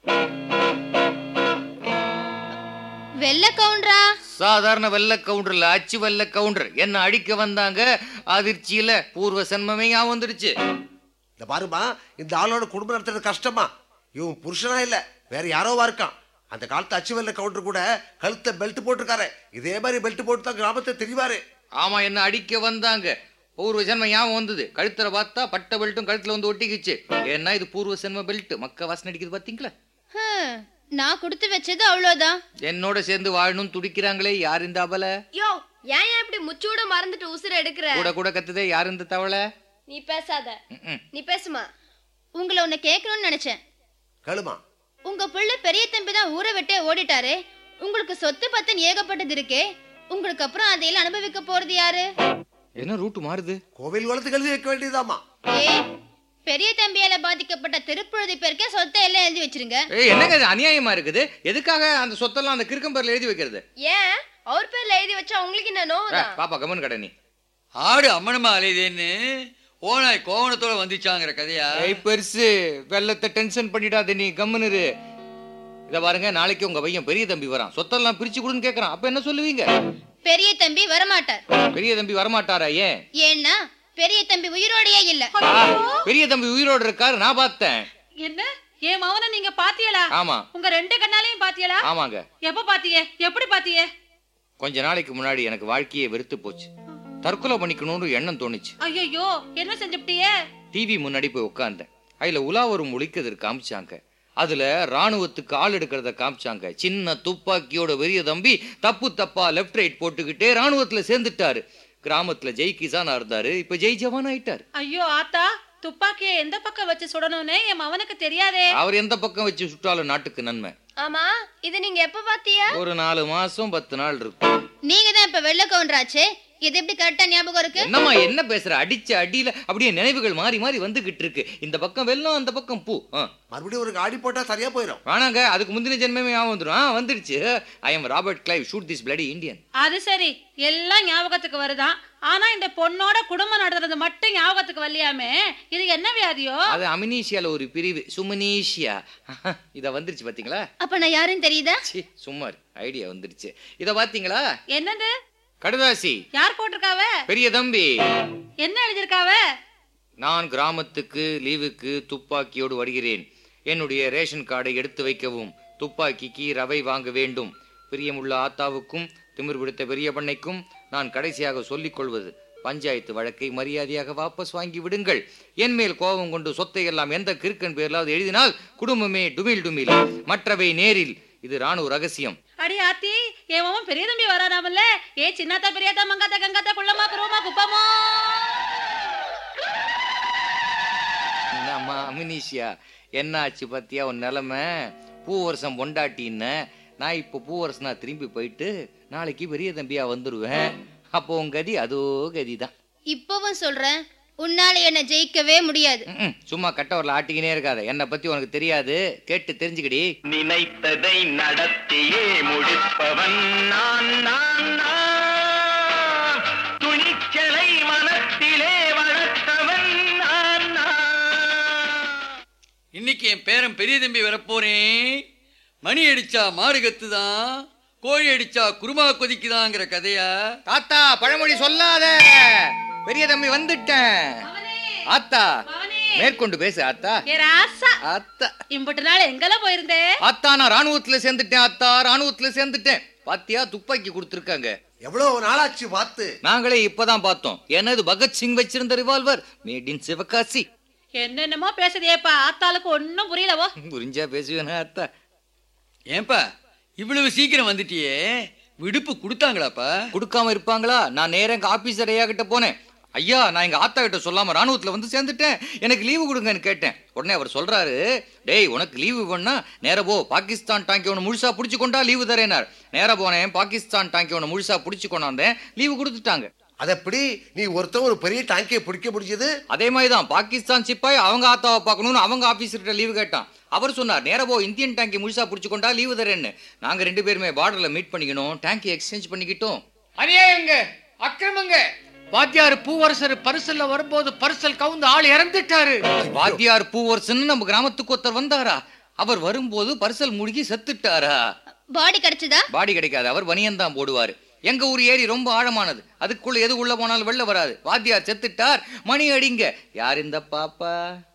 வெள்ள கவுண்டரா
சாதாரண வெள்ள கவுண்டர்ல அச்சு வெள்ள கவுண்டர் என்ன அடிக்க வந்தாங்க அதிர்ச்சியில பூர்வ சென்மமே ஞாபகம் வந்துருச்சு
இந்த பாருமா இந்த ஆளோட குடும்பம் நடத்துறது கஷ்டமா இவன் புருஷனா இல்ல வேற யாரோவா இருக்கான் அந்த காலத்து அச்சுவல்ல கவுண்டர் கூட கழுத்த பெல்ட் போட்டிருக்காரு இதே மாதிரி பெல்ட் போட்டு தான் கிராமத்தை தெரிவாரு
ஆமா என்ன அடிக்க வந்தாங்க பூர்வ ஜென்ம ஞாபகம் வந்தது கழுத்துல பார்த்தா பட்ட பெல்ட்டும் கழுத்துல வந்து ஒட்டிக்கிச்சு ஏன்னா இது பூர்வ சென்ம பெல்ட் மக்க வாசனை அடிக்குது பாத்தீங்களா
ஹம், நான் கொடுத்து வச்சது அவ்வளோதான்
என்னோட சேர்ந்து வாழணும்னு துடிக்கிறாங்களே யார் இந்த அபல
யோ ஏன் ஏன் இப்படி முச்சூட மறந்துட்டு உசுர எடுக்கிற
கூட கூட கத்துதே யார் இந்த தவளை
நீ பேசாத
ம்ம்.
நீ பேசுமா
உங்களை ஒன்று கேட்கணும்னு நினைச்சேன்
கேளுமா
உங்க புள்ள பெரிய தம்பி தான் ஊரை விட்டே ஓடிட்டாரு உங்களுக்கு சொத்து பத்தன் ஏகப்பட்டது இருக்கே உங்களுக்கு அப்புறம் அதையெல்லாம் அனுபவிக்க போறது யாரு
என்ன ரூட் மாறுது
கோவில் வளர்த்து எழுதி வைக்க வேண்டியதாமா
ஏ பெரிய தம்பியால பாதிக்கப்பட்ட திருப்புழுதி பேருக்கே சொத்தை எல்லாம் எழுதி வச்சிருங்க
ஏய் என்னங்க இது அநியாயமா இருக்குது எதுக்காக அந்த சொத்தெல்லாம் அந்த கிறுக்கம்பேர்ல எழுதி வைக்கிறது
ஏன் அவர் பேர்ல எழுதி வச்சா உங்களுக்கு என்ன
ஏ,
நோவுதான்
பாப்பா கம்மன் கடை நீ
ஆடு அம்மனமா அலையுதேன்னு ஓனாய் கோவணத்தோட வந்துச்சாங்கிற கதையா
ஏய் பெருசு வெள்ளத்தை டென்ஷன் பண்ணிடாத நீ கம்முன்னு இரு. இத பாருங்க நாளைக்கு உங்க பையன் பெரிய தம்பி வரான் சொத்தெல்லாம் பிரிச்சு கொடுன்னு கேக்குறான் அப்ப என்ன சொல்லுவீங்க
பெரிய தம்பி வரமாட்டார்
பெரிய தம்பி வரமாட்டாரா ஏன்
ஏன்னா பெரிய தம்பி உயிரோடையே இல்ல
ஆ, பெரிய தம்பி உயிரோட இருக்காரு நான் பார்த்தேன்
என்ன என் மவனை நீங்க பாத்தியலா
ஆமா
உங்க ரெண்டு கண்ணாலையும் பாத்தியலா
ஆமாங்க
எப்ப பாத்தியே எப்படி பாத்தியே
கொஞ்ச நாளைக்கு முன்னாடி எனக்கு வாழ்க்கையே வெறுத்து போச்சு தற்கொலை பண்ணிக்கணும்னு எண்ணம் தோணுச்சு
ஐயோ என்ன செஞ்சுப்டியே
டிவி முன்னாடி போய் உட்கார்ந்தேன் அதுல உலா ஒரு முழிக்கிறது காமிச்சாங்க அதுல ராணுவத்துக்கு ஆள் எடுக்கிறத காமிச்சாங்க சின்ன துப்பாக்கியோட பெரிய தம்பி தப்பு தப்பா லெஃப்ட் ரைட் போட்டுக்கிட்டே ராணுவத்துல சேர்ந்துட்டாரு கிராமத்துல ஜெய் கிசானா இருந்தாரு இப்ப ஜெய் ஜவான் ஆயிட்டாரு
ஐயோ ஆத்தா துப்பாக்கிய எந்த பக்கம் வச்சு சுடணும்னு என் மவனுக்கு தெரியாதே
அவர் எந்த பக்கம் வச்சு சுட்டாலும் நாட்டுக்கு நன்மை
ஆமா இது நீங்க எப்ப பாத்தியா
ஒரு நாலு மாசம் பத்து நாள் இருக்கும்
நீங்க தான் இப்ப வெள்ள கவுண்டராச்சே இது எப்படி கரெக்டா ஞாபகம் இருக்கு
என்னம்மா என்ன பேசுற அடிச்ச அடியில அப்படியே நினைவுகள் மாறி மாறி வந்துகிட்டு இருக்கு இந்த பக்கம் வெள்ளம் அந்த பக்கம் பூ ஆ.
மறுபடியும் ஒரு காடி போட்டா சரியா போயிடும்
வேணாங்க அதுக்கு முந்தின ஜென்மமே ஞாபகம் வந்துடும் ஆ வந்துடுச்சு I am Robert Clive shoot this bloody Indian
அது சரி எல்லாம் ஞாபகத்துக்கு வருதான் ஆனா இந்த பொண்ணோட குடும்பம் நடத்துறது மட்டும் ஞாபகத்துக்கு வரலையாமே இது என்ன வியாதியோ
அது அமினீஷியால ஒரு பிரிவு சுமனீஷியா இத வந்துருச்சு பாத்தீங்களா
அப்ப நான் யாருன்னு தெரியுதா
சி சும்மா ஐடியா வந்துருச்சு இத பாத்தீங்களா
என்னது
கடுதாசி
யார் போட்டிருக்காவ
பெரிய தம்பி
என்ன எழுதிருக்காவ
நான் கிராமத்துக்கு லீவுக்கு துப்பாக்கியோடு வருகிறேன் என்னுடைய ரேஷன் கார்டை எடுத்து வைக்கவும் துப்பாக்கிக்கு ரவை வாங்க வேண்டும் பிரியமுள்ள ஆத்தாவுக்கும் திமிர் பிடித்த பெரிய பண்ணைக்கும் நான் கடைசியாக சொல்லிக் கொள்வது பஞ்சாயத்து வழக்கை மரியாதையாக வாபஸ் வாங்கி விடுங்கள் என் மேல் கோபம் கொண்டு சொத்தை எல்லாம் எந்த கிறுக்கன் பேர்லாவது எழுதினால் குடும்பமே டுமில் டுமில் மற்றவை நேரில் இது ராணுவ ரகசியம்
அடி ஆத்தி என் மாமன் பெரிய தம்பி வரானாமல்ல ஏ சின்னாத்தா பெரியாத்தா மங்காத்தா கங்காத்தா குள்ளமா குருவமா குப்பமா
என்னம்மா அமினிஷியா என்ன ஆச்சு பத்தியா உன் நிலைமை பூவரசம் பொண்டாட்டின்ன நான் இப்போ பூவரசனா திரும்பி போயிட்டு நாளைக்கு பெரிய தம்பியா வந்துருவேன் அப்போ உன் கதி அதோ கதிதான்
இப்பவும் சொல்றேன் உன்னால என்ன ஜெயிக்கவே முடியாது
ம்ம். சும்மா கட்டவரில் ஆட்டிக்கினே இருக்காத என்னை பத்தி உனக்கு தெரியாது கேட்டு தெரிஞ்சுக்கடி
நினைத்ததை நடத்தியே முடிப்பவன் நான் நான் நான் துணிச்சலை மனத்திலே வளர்த்தவன் நான் நான்
இன்னைக்கு என் பேரன் பெரிய தம்பி வரப்போறேன் மணி அடிச்சா மாடு கத்துதான் கோழி அடிச்சா குருமா கொதிக்குதாங்கிற கதையா
தாத்தா பழமொழி சொல்லாத பெரிய தம்பி வந்துட்டேன் ஆத்தா மேற்கொண்டு பேசு ஆத்தா
ஏ ராசா
ஆத்தா
இம்புட்டு நாள் எங்கெல்லாம் போயிருந்தே
ஆத்தா நான் ராணுவத்துல சேர்ந்துட்டேன் ஆத்தா ராணுவத்துல சேர்ந்துட்டேன் பாத்தியா துப்பாக்கி கொடுத்துருக்காங்க
எவ்வளவு நாளாச்சு பார்த்து
நாங்களே இப்பதான் பார்த்தோம் என்னது பகத்சிங் வச்சிருந்த ரிவால்வர் மேட் இன் சிவகாசி
என்னென்னமோ பேசுதியேப்பா ஆத்தாளுக்கு ஒன்னும் புரியலவோ
புரிஞ்சா பேசுவேனா அத்தா
ஏன்பா இவ்வளவு சீக்கிரம் வந்துட்டியே விடுப்பு கொடுத்தாங்களாப்பா
கொடுக்காம இருப்பாங்களா நான் நேரா எங்க ஆபீசர் ஐயா கிட்ட போனேன் ஐயா நான் எங்க ஆத்தா கிட்ட சொல்லாம ராணுவத்துல வந்து சேர்ந்துட்டேன் எனக்கு லீவு கொடுங்கன்னு கேட்டேன் உடனே அவர் சொல்றாரு டேய் உனக்கு லீவு வேணா நேரா போ பாகிஸ்தான் டாங்கி ஒன்று முழுசா பிடிச்சு கொண்டா லீவு தரேனார் நேரா போனேன் பாகிஸ்தான் டாங்கி ஒன்று முழுசா பிடிச்சு கொண்டாந்தேன் லீவு கொடுத்துட்டாங்க
அது எப்படி நீ ஒருத்தன் ஒரு பெரிய டாங்கியை பிடிக்க முடிஞ்சது
அதே மாதிரி தான் பாகிஸ்தான் சிப்பாய் அவங்க ஆத்தாவை பார்க்கணும்னு அவங்க ஆபீசர்கிட்ட லீவு கேட்டான் அவர் சொன்னார் நேரா போ இந்தியன் டேங்கி முழுசா பிடிச்சு கொண்டா லீவு தரேன்னு நாங்க ரெண்டு பேருமே பார்டர்ல மீட் பண்ணிக்கணும் டேங்கி எக்ஸ்சேஞ்ச் பண்ணிக்கிட்டோம்
அநியாயங்க அக்கிரமங்க வாத்தியார் பூவரசர் பரிசல்ல வரும்போது பரிசல் கவுந்து ஆள் இறந்துட்டாரு
வாத்தியார் பூவரசன் நம்ம கிராமத்துக்கு ஒருத்தர் வந்தாரா அவர் வரும்போது பரிசல் முழுகி செத்துட்டாரா
பாடி கிடைச்சதா
பாடி கிடைக்காது அவர் வனியன் தான் போடுவாரு எங்க ஊர் ஏரி ரொம்ப ஆழமானது அதுக்குள்ள எது உள்ள போனாலும் வெளில வராது வாத்தியார் செத்துட்டார் மணி அடிங்க யார் இந்த பாப்பா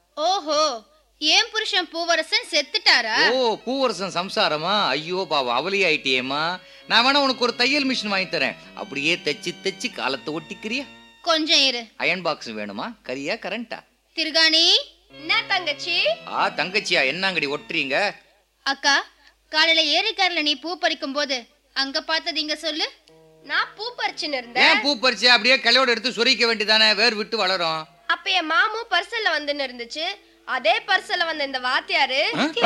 ஓஹோ ஏன் புருஷன் பூவரசன் செத்துட்டாரா
ஓ பூவரசன் சம்சாரமா ஐயோ பாவம் அவளி ஆயிட்டியேம்மா நான் வேணா உனக்கு ஒரு தையல் மிஷின் வாங்கி தரேன் அப்படியே தைச்சு தைச்சு காலத்தை ஒட்டிக்கிறியா
கொஞ்சம் இரு
அயன் பாக்ஸ் வேணுமா கரியா கரண்டா
திருகாணி
என்ன தங்கச்சி
ஆ தங்கச்சியா என்னங்கடி ஒட்டுறீங்க
அக்கா காலையில ஏரிக்காரில் நீ பூ பறிக்கும் போது அங்க பார்த்தது இங்க சொல்லு
நான் பூ பறிச்சுன்னு இருந்தேன்
ஏன் பூ பறிச்சு அப்படியே கிளையோட எடுத்து சொரிக்க வேண்டியதானே வேர் விட்டு வளரும்
அப்ப என் மாமு பர்சல்ல வந்துன்னு இருந்துச்சு அதே பர்சல்ல வந்த இந்த வாத்தியாரு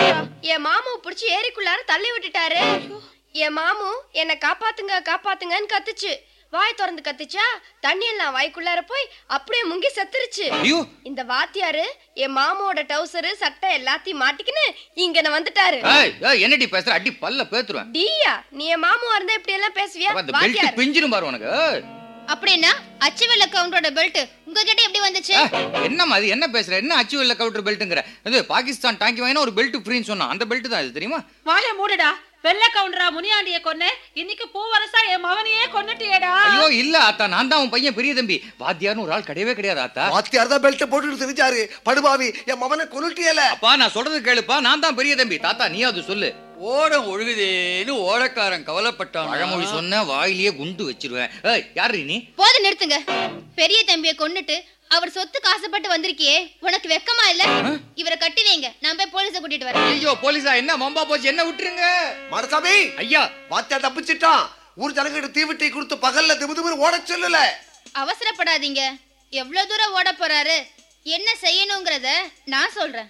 என் மாமு புடிச்சு ஏரிக்குள்ளார தள்ளி விட்டுட்டாரு என் மாமு என்ன காப்பாத்துங்க காப்பாத்துங்கன்னு கத்துச்சு வாய் திறந்து கத்துச்சா தண்ணி எல்லாம் வாய்க்குள்ளார போய் அப்படியே முங்கி செத்துருச்சு
ஐயோ
இந்த வாத்தியாரு என் மாமோட டவுசரு சட்டை எல்லாத்தையும் மாட்டிக்கின்னு இங்க வந்துட்டாரு
ஏய் ஏய், என்னடி பேசுற அடி பல்ல பேத்துருவேன்
டியா நீ என் மாமுவா இருந்தா இப்படி எல்லாம் பேசுவியா
அப்ப அந்த பெல்ட்
வாத்தியார்
பிஞ்சிரும் பாரு உனக்கு ஏய்,
அப்படின்னா அச்சுவெல்ல கவுண்டரோட பெல்ட் உங்ககிட்ட எப்படி வந்துச்சு
என்னம்மா அது என்ன பேசுற என்ன அச்சு வெள்ள கவுட்டர் பெல்ட்டுங்கிற இது பாகிஸ்தான் டாங்கி வாங்கினா ஒரு பெல்ட் ஃப்ரீன்னு சொன்னான் அந்த பெல்ட் தான் இது தெரியுமா
வாய மூடுடா வெள்ளை கவுண்டரா முனியாண்டிய கொன்னு இன்னைக்கு பூவரசா என் மகனையே கொன்னுட்டியேடா
ஐயோ இல்ல ஆத்தா நான் தான் உன் பையன் பெரிய தம்பி வாத்தியார்னு ஒரு ஆள் கிடையவே கிடையாது ஆத்தா
வாத்தியார் தான் பெல்ட் போட்டுட்டு தெரிஞ்சாரு படுபாவி என் மவனை கொலுட்டியல
அப்பா நான் சொல்றது கேளுப்பா நான் தான் பெரிய தம்பி தாத்தா நீ அது சொல்லு
ஓடம் ஒழுகுதேன்னு ஓடக்காரன் கவலைப்பட்டான்
பழமொழி சொன்ன வாயிலேயே குண்டு வச்சிருவேன் ஏய் யாரு நீ
போது நிறுத்துங்க பெரிய தம்பியை கொன்னுட்டு அவர் சொத்துக்கு ஆசைப்பட்டு வந்திருக்கியே உனக்கு வெக்கமா இல்ல இவரை கட்டி வைங்க நான் போய் போலீஸ கூட்டிட்டு வரேன்
ஐயோ போலீஸா என்ன மம்பா போச்சு என்ன விட்டுருங்க
மடசாமி
ஐயா
வாத்தியார் தப்பிச்சிட்டான் ஊர் ஜனங்கிட்ட தீவிட்டி கொடுத்து பகல்ல திபு திபுன்னு ஓட சொல்லல
அவசரப்படாதீங்க எவ்வளவு தூரம் ஓட போறாரு என்ன செய்யணுங்கிறத நான் சொல்றேன்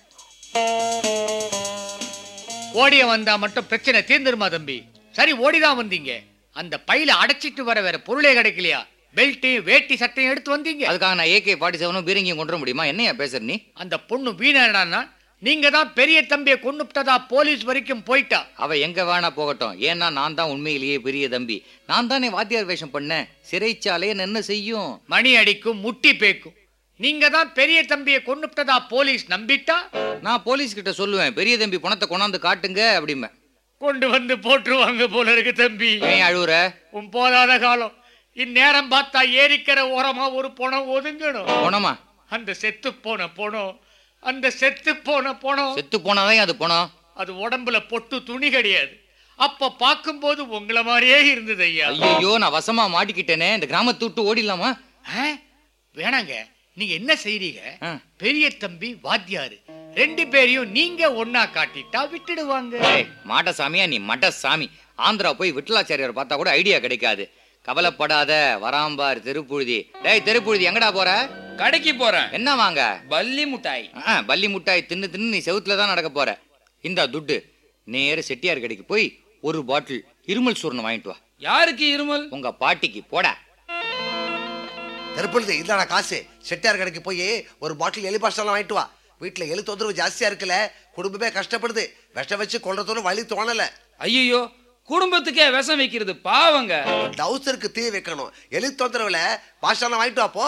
ஓடிய வந்தா மட்டும் பிரச்சனை தீர்ந்துருமா தம்பி சரி ஓடிதான் வந்தீங்க அந்த பையில அடைச்சிட்டு வர வேற பொருளே கிடைக்கலையா பெல்ட் வேட்டி சட்டையும் எடுத்து வந்தீங்க
அதுக்காக நான் ஏகே ஃபார்ட்டி செவனும் பீரங்கியும் கொண்டு வர முடியுமா என்னையா பேசுற நீ
அந்த பொண்ணு வீணானா நீங்க தான் பெரிய தம்பியை கொன்னுப்டதா போலீஸ் வரைக்கும் போயிட்டா
அவ எங்க வேணா போகட்டும் ஏன்னா நான் தான் உண்மையிலேயே பெரிய தம்பி நான் தானே வாத்தியார் வேஷம் பண்ணேன் சிறைச்சாலையை என்ன செய்யும்
மணி அடிக்கும் முட்டி பேக்கும் நீங்க தான் பெரிய தம்பியை கொன்னுப்டதா போலீஸ் நம்பிட்டா
நான் போலீஸ் கிட்ட சொல்லுவேன் பெரிய தம்பி பணத்தை கொண்டாந்து காட்டுங்க அப்படிம்பேன்
கொண்டு வந்து போட்டுருவாங்க போல இருக்கு தம்பி
ஏன் அழுவுற
உன் போதாத காலம் இந்நேரம் பார்த்தா ஏரிக்கிற ஓரமா ஒரு பணம் ஒதுங்கணும்
பணமா
அந்த செத்து போன பணம் அந்த செத்து போன பணம்
செத்து போனாதான் அது பணம்
அது உடம்புல பொட்டு துணி கிடையாது அப்ப பார்க்கும்போது உங்கள மாதிரியே இருந்தது ஐயா
ஐயோ நான் வசமா மாட்டிக்கிட்டேனே இந்த கிராமத்தை விட்டு ஓடிடலாமா
ஆ? வேணாங்க நீங்க என்ன செய்றீங்க பெரிய தம்பி வாத்தியாரு ரெண்டு பேரையும் நீங்க ஒன்னா காட்டிட்டா விட்டுடுவாங்க
ஏய், மாட்ட சாமியா நீ மட்ட சாமி ஆந்திரா போய் விட்டலாச்சாரியார் பார்த்தா கூட ஐடியா கிடைக்காது கவலைப்படாத வராம்பார் திருப்புழுதி டேய் திருப்புழுதி எங்கடா போற
கடைக்கு போறேன்
என்ன வாங்க
பல்லி முட்டாய்
ஆ, பல்லி முட்டாய் தின்னு தின்னு நீ செவுத்துல தான் நடக்க போற இந்த துட்டு நேர செட்டியார் கடைக்கு போய் ஒரு பாட்டில் இருமல் சூர்ணம் வாங்கிட்டு வா
யாருக்கு இருமல்
உங்க பாட்டிக்கு போடா
திருப்பதி இதாடா காசு செட்டியார் கடைக்கு போய் ஒரு பாட்டில் எலி பாஸ்டெல்லாம் வாங்கிட்டு வா வீட்டுல எலி தொந்தரவு ஜாஸ்தியா இருக்குல்ல குடும்பமே கஷ்டப்படுது விஷம் வச்சு கொள்றதோட வழி தோணல
ஐயோ குடும்பத்துக்கே விஷம் வைக்கிறது பாவங்க
டவுசருக்கு தீ வைக்கணும் எலி தொந்தரவுல பாஸ்டெல்லாம் வாங்கிட்டு வா போ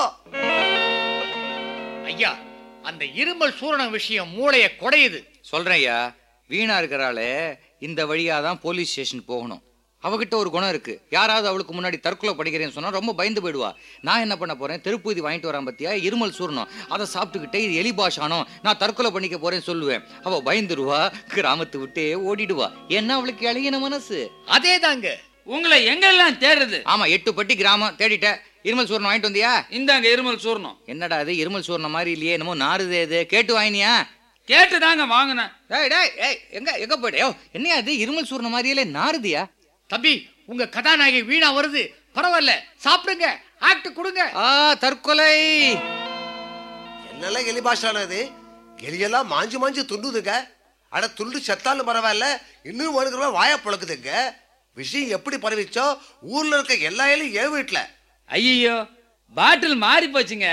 ஐயா அந்த இருமல் சூரணம் விஷயம் மூளைய குடையுது
சொல்றேன் ஐயா வீணா இருக்கிறாளே இந்த வழியா தான் போலீஸ் ஸ்டேஷன் போகணும் அவகிட்ட ஒரு குணம் இருக்கு யாராவது அவளுக்கு முன்னாடி தற்கொலை படிக்கிறேன்னு சொன்னா ரொம்ப பயந்து போயிடுவா நான் என்ன பண்ண போறேன் திருப்பதி வாங்கிட்டு வரான் பத்தியா இருமல் சூரணம் அதை சாப்பிட்டுக்கிட்டே இது எலி பாஷானம் நான் தற்கொலை பண்ணிக்க போறேன்னு சொல்லுவேன் அவ பயந்துருவா கிராமத்து விட்டே ஓடிடுவா ஏன்னா அவளுக்கு இளையன மனசு
அதே தாங்க
உங்களை எங்கெல்லாம் தேடுறது
ஆமா எட்டு பட்டி கிராமம் தேடிட்ட இருமல் சூர்ணம் வாங்கிட்டு வந்தியா
இந்தாங்க இருமல் சூர்ணம்
என்னடா இது இருமல் சூர்ணம் மாதிரி இல்லையே என்னமோ நாறுதே இது கேட்டு வாங்கினியா
கேட்டு தாங்க வாங்கினேன்
டேய் டேய் ஏய் எங்க எங்க போயிடு யோ, என்னையா இது இருமல் சூர்ணம் மாதிரியே நாறுதியா
தம்பி உங்க கதாநாயகி வீணா வருது பரவாயில்ல சாப்பிடுங்க ஆக்ட் கொடுங்க
ஆ தற்கொலை
என்னெல்லாம் எலி பாஷானது எலியெல்லாம் மாஞ்சு மாஞ்சு துண்டுதுங்க அட துண்டு செத்தாலும் பரவாயில்ல இன்னும் வேணுங்கிற வாயா புழக்குதுங்க விஷயம் எப்படி பரவிச்சோ ஊர்ல இருக்க எல்லா எலியும் ஏன் வீட்டுல
ஐயோ பாட்டில் மாறி போச்சுங்க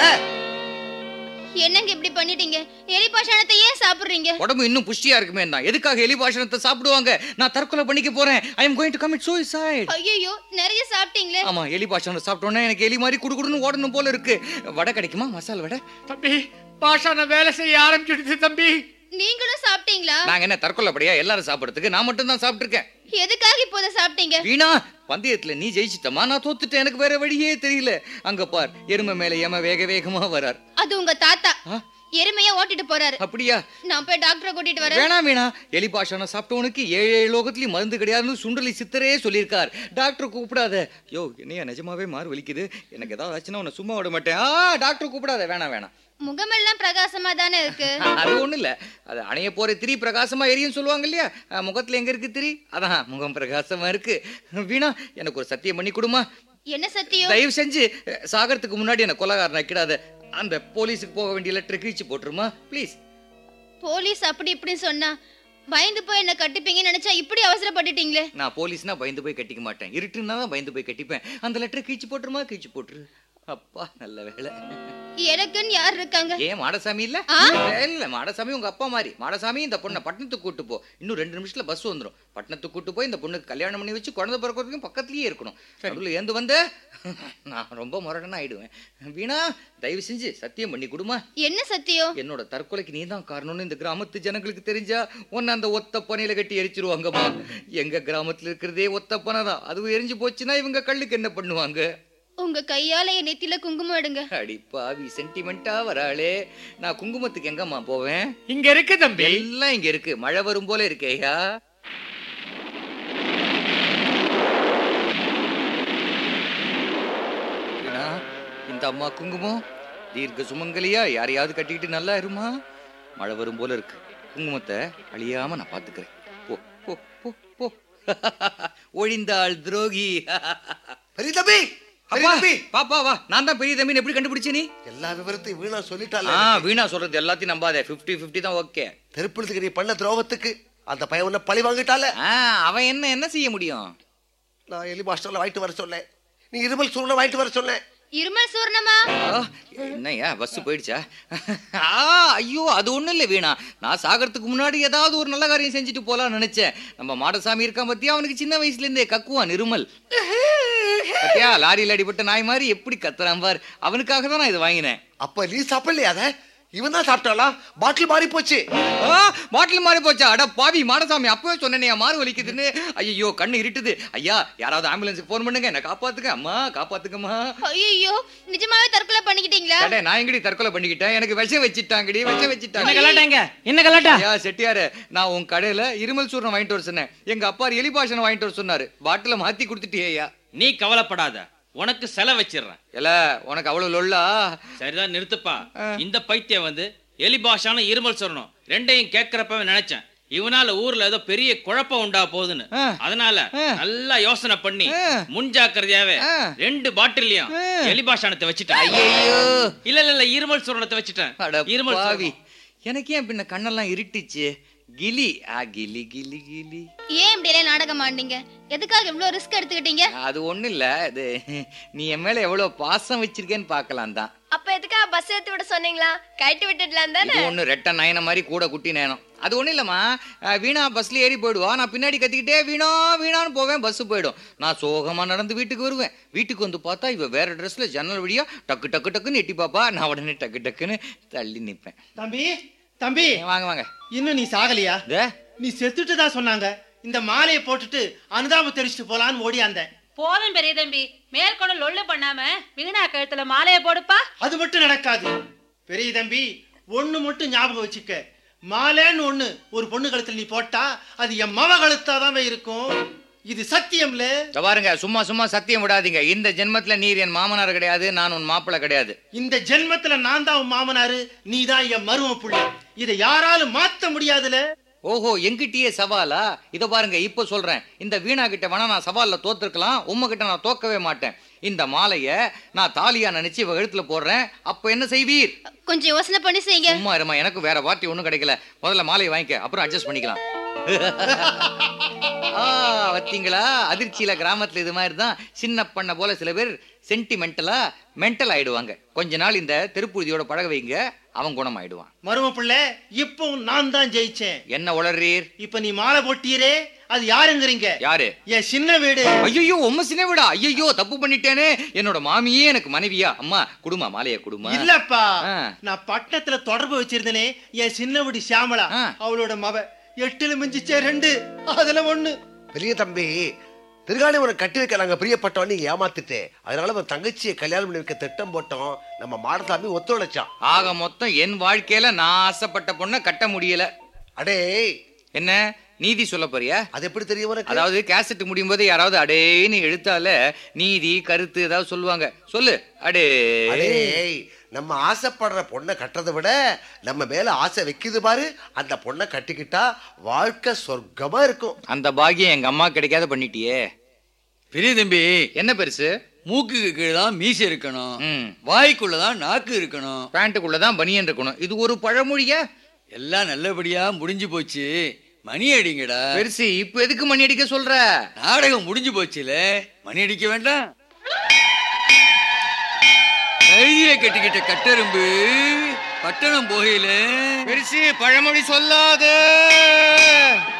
என்னங்க இப்படி பண்ணிட்டீங்க எலி பாஷாணத்தை ஏன் சாப்பிடுறீங்க
உடம்பு இன்னும் புஷ்டியா இருக்குமே தான் எதுக்காக எலி பாஷணத்தை சாப்பிடுவாங்க நான் தற்கொலை பண்ணிக்க போறேன் I am going to commit suicide
ஐயோ நிறைய சாப்பிட்டீங்களே
ஆமா எலி பாஷணம் சாப்பிட்டோன்னே எனக்கு எலி மாதிரி குடுகுடுன்னு ஓடணும் போல இருக்கு வடை கிடைக்குமா மசால் வடை
தம்பி பாஷான வேலை செய்ய ஆரம்பிச்சுடுச்சு தம்பி
நீங்களும் சாப்பிட்டீங்களா
நாங்க என்ன தற்கொலை படியா எல்லாரும் சாப்பிடுறதுக்கு நான் மட்டும் தான் சாப்பிட்டுருக்கேன்
எதுக்காக இப்போத சாப்பிட்டீங்க
வீணா பந்தயத்துல நீ ஜெயிச்சிட்டமா நான் தோத்துட்டேன் எனக்கு வேற வழியே தெரியல அங்க பார் எருமை மேல ஏம வேக வேகமா வரார்
அது உங்க தாத்தா எருமையா ஓட்டிட்டு போறாரு
அப்படியா
நான் போய் டாக்டரை கூட்டிட்டு வரேன்
வேணாம் வேணா எலி பாஷான சாப்பிட்டவனுக்கு ஏழு ஏழு லோகத்துலயும் மருந்து கிடையாதுன்னு சுண்டலி சித்தரே சொல்லியிருக்கார் டாக்டர் கூப்பிடாத யோ என்னையா நிஜமாவே மாறு வலிக்குது எனக்கு ஏதாவது ஆச்சுன்னா உன்னை சும்மா விட மாட்டேன் ஆ டாக்டர் கூப்பிடாத வேணாம் வேணாம்
முகமெல்லாம் பிரகாசமா தானே இருக்கு
அது ஒண்ணு இல்ல அது அணைய போற திரி பிரகாசமா எரியும் சொல்லுவாங்க இல்லையா அஹ், முகத்துல எங்க இருக்கு திரி அதான் முகம் பிரகாசமா இருக்கு வீணா எனக்கு ஒரு சத்தியம் பண்ணி கொடுமா
என்ன சத்தியம்
தயவு செஞ்சு அஹ், சாகறதுக்கு முன்னாடி என்ன கொலகாரன் ஆக்கிடாத அந்த போலீஸுக்கு போக வேண்டிய லெட்டர் கிழிச்சு போட்டுருமா ப்ளீஸ்
போலீஸ் அப்படி இப்படின்னு சொன்னா பயந்து போய் என்ன கட்டிப்பீங்கன்னு நினைச்சா இப்படி அவசரப்பட்டுட்டீங்களே
நான் போலீஸ்னா பயந்து போய் கட்டிக்க மாட்டேன் இருட்டுன்னா தான் பயந்து போய் கட்டிப்பேன் அந்த லெட்டர் கிழிச்சு போட்டுருமா கிழிச்சு போட்டுரு அப்பா நல்ல வேலை
எனக்குன்னு யார் இருக்காங்க
ஏன் மாடசாமி இல்ல இல்ல மாடசாமி உங்க அப்பா மாதிரி மாடசாமி இந்த பொண்ணை பட்டணத்துக்கு கூட்டு போ இன்னும் ரெண்டு நிமிஷத்துல பஸ் வந்துரும் பட்டணத்துக்கு கூட்டு போய் இந்த பொண்ணுக்கு கல்யாணம் பண்ணி வச்சு குழந்தை பிறக்கிறதுக்கும் பக்கத்துலயே இருக்கணும் நடுவுல ஏந்து வந்து நான் ரொம்ப முரடனா ஆயிடுவேன் வீணா தயவு செஞ்சு சத்தியம் பண்ணி கொடுமா
என்ன சத்தியம்
என்னோட தற்கொலைக்கு நீ தான் காரணம்னு இந்த கிராமத்து ஜனங்களுக்கு தெரிஞ்சா உன்னை அந்த ஒத்த பனையில கட்டி எரிச்சிருவாங்கம்மா எங்க கிராமத்துல இருக்கிறதே ஒத்த பனை தான் அதுவும் எரிஞ்சு போச்சுன்னா இவங்க கல்லுக்கு என்ன பண்ணுவாங்க
உங்க கையால என் நெத்தில குங்குமம் எடுங்க
அடி பாவி சென்டிமெண்டா வராளே நான் குங்குமத்துக்கு எங்கம்மா போவேன்
இங்க இருக்கு தம்பி
எல்லாம் இங்க இருக்கு மழை வரும் போல இருக்கேயா வீணா, இந்த அம்மா குங்குமம் தீர்க்க சுமங்கலியா யாரையாவது கட்டிக்கிட்டு நல்லா இருமா மழை வரும் போல இருக்கு குங்குமத்தை அழியாம நான் பாத்துக்கிறேன் போ போ போ போ ஒழிந்தாள் துரோகி
பெரிய தம்பி
அப்பா பாப்பா வா நான் தான் பெரிய தம்பின்னு எப்படி கண்டுபிடிச்ச நீ
எல்லா விவரத்தையும் வீணா சொல்லிட்டால
ஆ வீணா சொல்றது எல்லாத்தையும் நம்பாதே 50 50 தான் ஓகே
தெருப்படுத்துக்கு நீ பண்ண துரோகத்துக்கு அந்த பையன் உன்னை பழி வாங்கிட்டால
அவன் என்ன என்ன செய்ய முடியும்
நான் எலி மாஸ்டர்ல வாங்கிட்டு வர சொன்னேன் நீ இருமல் சூழ்நிலை வாங்கிட்டு வர சொன்னேன்
இருமல் சூர்ணமா
ஆ, என்னய்யா பஸ் போயிடுச்சா ஆ ஐயோ அது ஒண்ணும் இல்லை வீணா நான் சாகறதுக்கு முன்னாடி ஏதாவது ஒரு நல்ல காரியம் செஞ்சுட்டு போலாம்னு நினைச்சேன் நம்ம மாடசாமி இருக்கான் பத்தியா அவனுக்கு சின்ன வயசுல இருந்தே கக்குவான் இருமல் பத்தியா லாரியில் அடிபட்ட நாய் மாதிரி எப்படி கத்துறான் பார் அவனுக்காக தான் நான் இதை வாங்கினேன்
அப்ப நீ சாப்பிடலையா அத இவன் தான் சாப்பிட்டாளா பாட்டில் மாறி போச்சு
ஆ, பாட்டில் மாறி போச்சா அட பாவி மாடசாமி அப்பவே சொன்னேனே மாறு வலிக்குதுன்னு ஐயோ கண்ணு இருட்டுது ஐயா யாராவது ஆம்புலன்ஸுக்கு ஃபோன் பண்ணுங்க என்ன காப்பாத்துங்க அம்மா காப்பாத்துக்கம்மா
ஐயோ நிஜமாவே தற்கொலை பண்ணிக்கிட்டீங்களா
அடே நான் எங்கடி தற்கொலை பண்ணிக்கிட்டேன் எனக்கு விஷம் வச்சிட்டாங்கடி விஷம் வச்சிட்டாங்க
என்ன கலாட்டாங்க? என்ன கலாட்டா?
ஐயா செட்டியாரு நான் உன் கடையில இருமல் சூர்ணம் வாங்கிட்டு வர சொன்னேன் எங்க அப்பா எலி பாஷனை வாங்கிட்டு வர சொன்னாரு பாட்டில மாத்தி கொடுத்துட்டியா
நீ கவலைப்படாத உனக்கு செல வச்சிடுறேன்
இல்ல உனக்கு அவ்வளவு லொல்லா
சரிதான் நிறுத்துப்பா இந்த பைத்தியம் வந்து எலி பாஷான இருமல் சொல்லணும் ரெண்டையும் கேட்கிறப்ப நினைச்சேன் இவனால ஊர்ல ஏதோ பெரிய குழப்பம் உண்டா போகுதுன்னு அதனால நல்லா யோசனை பண்ணி முன்ஜாக்கிரதையாவே ரெண்டு பாட்டிலையும் எலி பாஷானத்தை வச்சுட்டேன்
ஐயையோ.
இல்ல இல்ல இல்ல இருமல் சுரணத்தை வச்சுட்டேன்
அட
இருமல்
பாவி
சுரணம்.
எனக்கு ஏன் பின்ன கண்ணெல்லாம் இருட்டுச்சு கிலி ஆ கிலி கிலி கிலி
ஏன் இப்படி எல்லாம் நாடகம் ஆண்டீங்க எதுக்காக இவ்ளோ ரிஸ்க் எடுத்துக்கிட்டீங்க
அது ஒண்ணும் இல்ல இது நீ என் மேல எவ்வளவு பாசம் வச்சிருக்கேன்னு பார்க்கலாம் தான்
அப்ப எதுக்கா பஸ் ஏத்தி விட சொன்னீங்களா கழட்டி விட்டுடலாம் தானே
இது ஒண்ணு ரெட்ட நயன மாதிரி கூட குட்டி நயனம் அது ஒண்ணும் இல்லம்மா அஹ், வீணா பஸ்ல ஏறி போயிடுவா நான் பின்னாடி கத்திக்கிட்டே வீணா வீணான்னு போவேன் பஸ் போயிடும் நான் சோகமா நடந்து வீட்டுக்கு வருவேன் வீட்டுக்கு வந்து பார்த்தா இவ வேற ட்ரெஸ்ல ஜன்னல் வழியா டக்கு டக்கு டக்குன்னு எட்டி பாப்பா நான் உடனே டக்கு டக்குன்னு தள்ளி நிப்பேன்
தம்பி தம்பி
வாங்க வாங்க
இன்னும் நீ சாகலையா
இதே,
நீ செத்துட்டு தான் சொன்னாங்க இந்த மாலையை போட்டுட்டு அனுதாபம் தெரிச்சுட்டு போலான்னு ஓடியாந்தேன்
போதும் பெரிய தம்பி மேற்கொண்டு லொள்ளு பண்ணாம வீணா கழுத்துல மாலையை போடுப்பா
அது மட்டும் நடக்காது பெரிய தம்பி ஒண்ணு மட்டும் ஞாபகம் வச்சுக்க மாலைன்னு ஒண்ணு ஒரு பொண்ணு கழுத்துல நீ போட்டா அது என் மவ கழுத்தா தான் இருக்கும் இது சத்தியம்ல
இதோ பாருங்க சும்மா சும்மா சத்தியம் விடாதீங்க இந்த ஜென்மத்துல நீர் என் மாமனார் கிடையாது நான் உன் மாப்பிள்ளை கிடையாது
இந்த ஜென்மத்துல நான் தான் உன் மாமனாரு நீ தான் என் மரும புள்ள இதை யாராலும் மாத்த முடியாதுல
ஓஹோ எங்கிட்டயே சவாலா இத பாருங்க இப்ப சொல்றேன் இந்த வீணா கிட்ட வேணா நான் சவால்ல தோத்துருக்கலாம் உம்மகிட்ட நான் தோக்கவே மாட்டேன் இந்த மாலைய நான் தாலியா நினைச்சு இவ கழுத்துல போடுறேன் அப்ப என்ன செய்வீர்
கொஞ்சம் யோசனை பண்ணி செய்யுங்க
சும்மா இருமா எனக்கு வேற வார்த்தை ஒண்ணும் கிடைக்கல முதல்ல மாலையை வாங்கிக்க அப்புறம் அட்ஜஸ்ட் பண்ணிக்கலாம் ஆ வத்தீங்களா அதிர்ச்சியில கிராமத்துல இது மாதிரி தான் சின்ன பண்ண போல சில பேர் சென்டிமெண்டலா மென்டல் ஆயிடுவாங்க கொஞ்ச நாள் இந்த திருப்புதியோட பழக வைங்க அவன் குணம் ஆயிடுவான்
மரும புள்ள இப்பவும் நான் தான் ஜெயிச்சேன்
என்ன உளறீர்
இப்ப நீ மாலை போட்டீரே அது யாருங்கிறீங்க
யாரு
என் சின்ன வீடு
ஐயோ உம்ம சின்ன விடா ஐயோ தப்பு பண்ணிட்டேனே என்னோட மாமியே எனக்கு மனைவியா அம்மா குடுமா மாலைய குடுமா
இல்லப்பா
ஆ.
நான் பட்டணத்துல தொடர்பு வச்சிருந்தேனே என் சின்ன வீடு சியாமளா அவளோட மவ எட்டுல மிஞ்சிச்சே ரெண்டு அதுல ஒண்ணு
பெரிய தம்பி திருகாணி உனக்கு கட்டி வைக்க நாங்க பிரியப்பட்டோம் நீங்க ஏமாத்திட்டே அதனால உன் தங்கச்சியை கல்யாணம் பண்ணி வைக்க திட்டம் போட்டோம் நம்ம மாடசாமி ஒத்துழைச்சான்
ஆக மொத்தம் என் வாழ்க்கையில நான் ஆசைப்பட்ட பொண்ணை கட்ட முடியல
அடே
என்ன நீதி சொல்ல போறியா
அது எப்படி தெரியும் உனக்கு
அதாவது கேசட் முடியும் போது யாராவது அடேன்னு எழுத்தால நீதி கருத்து ஏதாவது சொல்லுவாங்க சொல்லு அடே
அடே நம்ம ஆசைப்படுற பொண்ணை கட்டுறதை விட நம்ம மேல ஆசை வைக்குது பாரு அந்த பொண்ணை கட்டிக்கிட்டா வாழ்க்கை சொர்க்கமா இருக்கும்
அந்த பாக்கியம் எங்க அம்மா கிடைக்காத பண்ணிட்டியே
பெரிய தம்பி
என்ன பெருசு
மூக்குக்கு கீழே தான் மீசை இருக்கணும் வாய்க்குள்ளதான் நாக்கு இருக்கணும்
பேண்ட்டுக்குள்ளதான் பனியன் இருக்கணும் இது ஒரு பழமொழியா
எல்லாம் நல்லபடியா முடிஞ்சு போச்சு மணி அடிங்கடா
பெருசு இப்ப எதுக்கு மணி அடிக்க சொல்ற
நாடகம் முடிஞ்சு போச்சுல மணி அடிக்க வேண்டாம் கையில கட்டிக்கிட்ட கட்டெரும்பு பட்டணம் போகையில
பெருசு பழமொழி சொல்லாத